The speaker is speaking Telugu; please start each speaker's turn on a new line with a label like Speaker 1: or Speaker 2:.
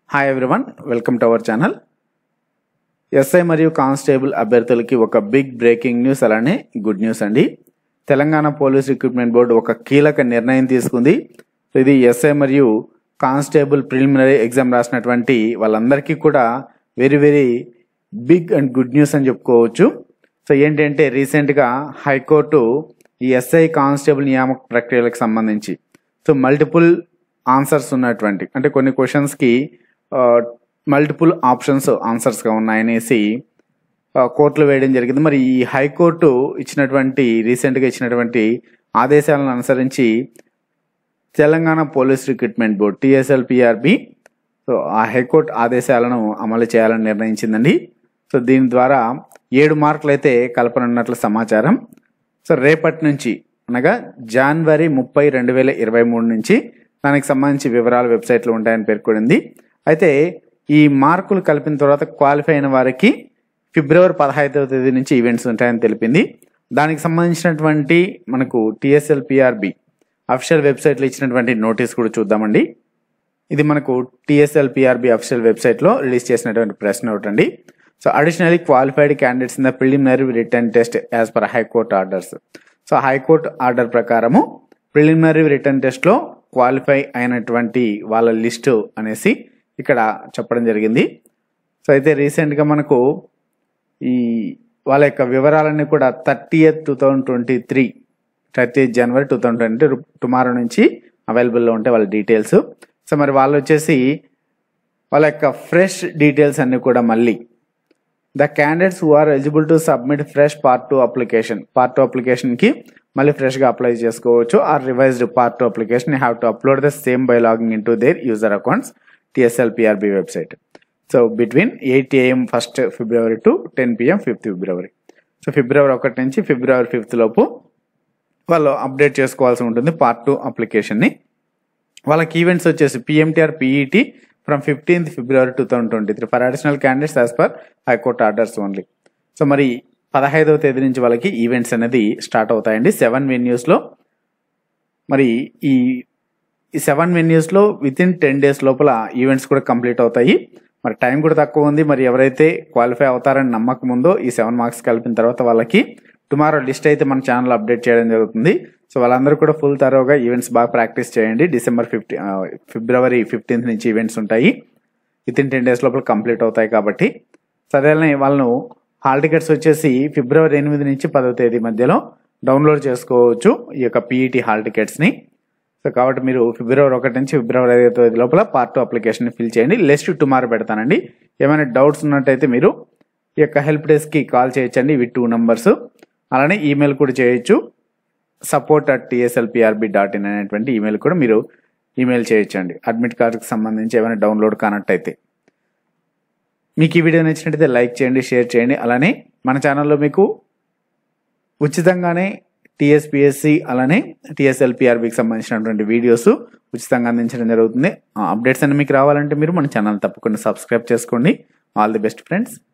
Speaker 1: hi everyone welcome to our channel SI మరియు కానిస్టేబుల్ అభ్యర్థులకి ఒక బిగ్ బ్రేకింగ్ న్యూస్ అలానే గుడ్ న్యూస్ అండి తెలంగాణ పోలీస్ రిక్రూట్మెంట్ బోర్డు ఒక కీలక నిర్ణయం తీసుకుంది సో ఇది ఎస్ఐ మరియు కానిస్టేబుల్ ప్రిలిమినరీ ఎగ్జామ్ రాసినటువంటి వాళ్ళందరికీ కూడా very very big and good news అని చెప్పుకోవచ్చు సో ఏంటంటే రీసెంట్గా హైకోర్టు ఈ ఎస్ఐ కానిస్టేబుల్ నియామక ప్రక్రియలకు సంబంధించి సో మల్టిపుల్ ఆన్సర్స్ ఉన్నటువంటి అంటే కొన్ని క్వశ్చన్స్కి మల్టిపుల్ ఆప్షన్స్ ఆన్సర్స్గా ఉన్నాయనేసి ఆ, కోర్టులో వేయడం జరిగింది మరి ఈ హైకోర్టు ఇచ్చినటువంటి రీసెంట్గా ఇచ్చినటువంటి ఆదేశాలను అనుసరించి Telangana police recruitment board TSLPRB so ఆ హైకోర్టు ఆదేశాలను అమలు చేయాలని నిర్ణయించిందండి సో దీని ద్వారా ఏడు మార్కులు అయితే కలపనున్నట్లు సమాచారం సో రేపటి నుంచి అనగా జనవరి ముప్పై రెండు వేల ఇరవై మూడు నుంచి దానికి సంబంధించి వివరాలు వెబ్సైట్లో ఉంటాయని పేర్కొంది అయితే ఈ మార్కులు కలిపిన తర్వాత క్వాలిఫై అయిన వారికి ఫిబ్రవరి పదహైదవ తేదీ నుంచి ఈవెంట్స్ ఉంటాయని తెలిపింది దానికి సంబంధించినటువంటి మనకు టిఎస్ఎల్పిఆర్బి అఫిషియల్ వెబ్సైట్లో ఇచ్చినటువంటి నోటీస్ కూడా చూద్దామండి ఇది మనకు టిఎస్ఎల్పిఆర్బి అఫిషియల్ వెబ్సైట్లో రిలీజ్ చేసినటువంటి ప్రెస్ నోట్ అండి so additionally qualified candidates in the preliminary written test as per high court orders so high court order ప్రకారము ప్రిలిమినరీ రిటర్న్ టెస్ట్లో క్వాలిఫై అయినటువంటి వాళ్ళ లిస్టు అనేసి ఇక్కడ చెప్పడం జరిగింది సో అయితే రీసెంట్గా మనకు ఈ వాళ్ళ యొక్క వివరాలన్నీ కూడా thirty eighth two thousand twenty three thirty January two thousand twenty tomorrow నుంచి అవైలబుల్లో ఉంటాయి వాళ్ళ డీటెయిల్స్ సో మరి వాళ్ళు వచ్చేసి వాళ్ళ యొక్క ఫ్రెష్ డీటెయిల్స్ అన్ని కూడా మళ్ళీ the candidates who are eligible to submit fresh part two application part two అప్లికేషన్కి మళ్ళీ ఫ్రెష్గా అప్లై చేసుకోవచ్చు or revised part two application have to upload the same by logging in to their user accounts TSLPRB website so between eight AM first February to ten PM fifth February so February ఒకటి నుంచి ఫిబ్రవరి ఫిఫ్త్ లోపు వాళ్ళు అప్డేట్ చేసుకోవాల్సి ఉంటుంది పార్ట్ టూ అప్లికేషన్ని వాళ్ళకి ఈవెంట్స్ వచ్చేసి PMT or PET from fifteenth February two thousand twenty three for additional candidates as per high court orders only so మరి పదహైదవ తేదీ నుంచి వాళ్ళకి ఈవెంట్స్ అనేది స్టార్ట్ అవుతాయండి సెవెన్ వెన్యూస్లో మరి ఈ ఈ సెవెన్ వెన్యూస్లో విత్ ఇన్ టెన్ డేస్ లోపల ఈవెంట్స్ కూడా కంప్లీట్ అవుతాయి మరి టైం కూడా తక్కువ ఉంది మరి ఎవరైతే క్వాలిఫై అవుతారని నమ్మకం ఉందో ఈ సెవెన్ మార్క్స్ కలిపిన తర్వాత వాళ్ళకి టుమారో లిస్ట్ అయితే మన ఛానల్ అప్డేట్ చేయడం జరుగుతుంది సో వాళ్ళందరూ కూడా ఫుల్ తరోగా ఈవెంట్స్ బాగా ప్రాక్టీస్ చేయండి డిసెంబర్ ఫిఫ్టీ ఫిబ్రవరి ఫిఫ్టీన్త్ నుంచి ఈవెంట్స్ ఉంటాయి విత్ ఇన్ టెన్ డేస్ లోపల కంప్లీట్ అవుతాయి కాబట్టి సరేనే వాళ్ళను హాల్ టికెట్స్ వచ్చేసి ఫిబ్రవరి ఎనిమిది నుంచి పదవ తేదీ మధ్యలో డౌన్లోడ్ చేసుకోవచ్చు ఈ యొక్క పీఈటీ హాల్ టికెట్స్ని సో కాబట్టి మీరు ఫిబ్రవరి ఒకటి నుంచి ఫిబ్రవరి ఐదో తేదీ లోపల పార్ట్ టూ అప్లికేషన్ ఫిల్ చేయండి లిస్ట్ టుమారో పెడతానండి ఏమైనా డౌట్స్ ఉన్నట్టయితే మీరు ఈ యొక్క హెల్ప్ డెస్క్కి కాల్ చేయొచ్చండి ఇవి టూ నంబర్స్ అలానే ఈమెయిల్ కూడా చేయొచ్చు support at TSLPRB dot in అనేటువంటి ఈమెయిల్ కూడా మీరు ఈమెయిల్ చేయొచ్చండి అడ్మిట్ కార్డుకి సంబంధించి ఏమైనా డౌన్లోడ్ కానట్టయితే మీకు ఈ వీడియో నచ్చినట్టయితే లైక్ చేయండి షేర్ చేయండి అలానే మన ఛానల్లో మీకు ఉచితంగానే టీఎస్పిఎస్సి అలానే టీఎస్ఎల్పిఆర్బికి సంబంధించినటువంటి వీడియోస్ ఉచితంగా అందించడం జరుగుతుంది అప్డేట్స్ అన్ని మీకు రావాలంటే మీరు మన ఛానల్ తప్పకుండా సబ్స్క్రైబ్ చేసుకోండి ఆల్ ది బెస్ట్ ఫ్రెండ్స్